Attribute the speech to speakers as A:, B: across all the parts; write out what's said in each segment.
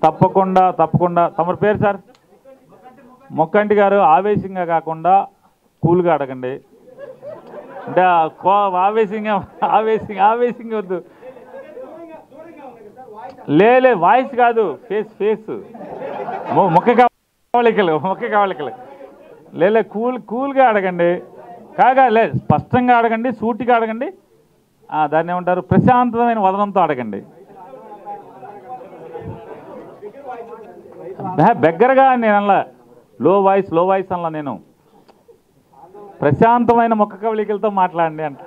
A: తప్పకుండా తప్పకుండా తమరి పేరు సార్ మొక్కంటి గారు ఆవేశంగా కాకుండా కూల్గా అడగండి అంటే ఆ కో- ఆవేశంగా ఆవేశంగా ఆవేశంగా వద్దు లేలే వాయిస్ కాదు ఫేస్ ఫేస్ మొ- ముఖ కవళికలు ముఖ కవళికలు లేలే కూల్ కూల్గా అడగండి కాగా లే స్పష్టంగా అడగండి సూటిగా అడగండి ఆ, దాన్ని ఏమంటారు ప్రశాంతమైన వదనంతో అడగండి బె- బెగ్గరగా నేను అనలా లో వాయిస్ లో వాయిస్ అనలా నేను ప్రశాంతమైన ముఖ కవళికలతో మాట్లాడండి అంట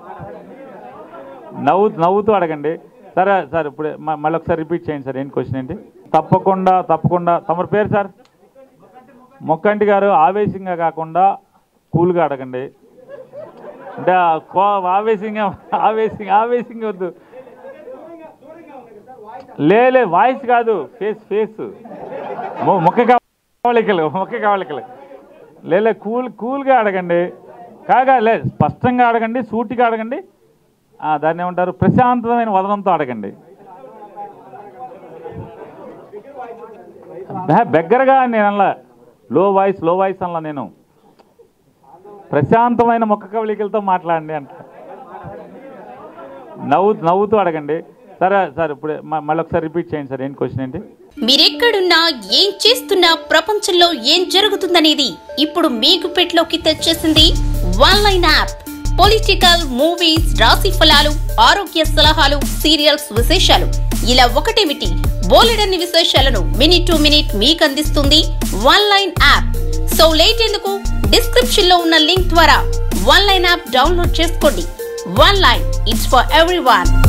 A: నవ్వు నవ్వుతూ అడగండి సరే సార్ ఇప్పుడు మ- మళ్ళీ ఒకసారి రిపీట్ చేయండి సార్ ఏంటి క్వశ్చన్ ఏంటి తప్పకుండా తప్పకుండా తమరి పేరు సార్ మొక్కంటి గారు ఆవేశంగా కాకుండా కూల్గా అడగండి అంటే ఆ కో- ఆవేశంగా ఆవేశంగా ఆవేశంగా వద్దు లేలే వాయిస్ కాదు ఫేస్ ఫేస్ మొ- ముఖ కవళికలు ముఖ కవళికలు లేలే కూల్ కూల్గా అడగండి కాగా లే స్పష్టంగా అడగండి సూటిగా అడగండి ఆ, దాన్ని ఏమంటారు ప్రశాంతమైన వదనంతో అడగండి బె- బెగ్గరగా నేను అనలా లో వాయిస్ లో వాయిస్ అనలా నేను ప్రశాంతమైన ముఖ కవళికలతో మాట్లాడండి అంట నవ్వు నవ్వుతూ అడగండి సరే సార్ ఇప్పుడు మ- మళ్ళీ ఒకసారి రిపీట్ చేయండి సార్ ఏంటి క్వశ్చన్ ఏంటి
B: మీరెక్కడున్నా ఏం చేస్తున్నా ప్రపంచంలో ఏం జరుగుతుందనేది ఇప్పుడు మీకు పెట్లోకి తెచ్చేసింది one line app political movies రాశి ఫలాలు ఆరోగ్య సలహాలు సీరియల్స్ విశేషాలు ఇలా ఒకటేమిటి బోలెడన్ని విశేషాలను మినిట్ టు మినిట్ మీకు అందిస్తుంది one line app so late ఎందుకు డిస్క్రిప్షన్ లో ఉన్న లింక్ ద్వారా వన్ లైన్ యాప్ డౌన్లోడ్ చేసుకోండి one line it's for every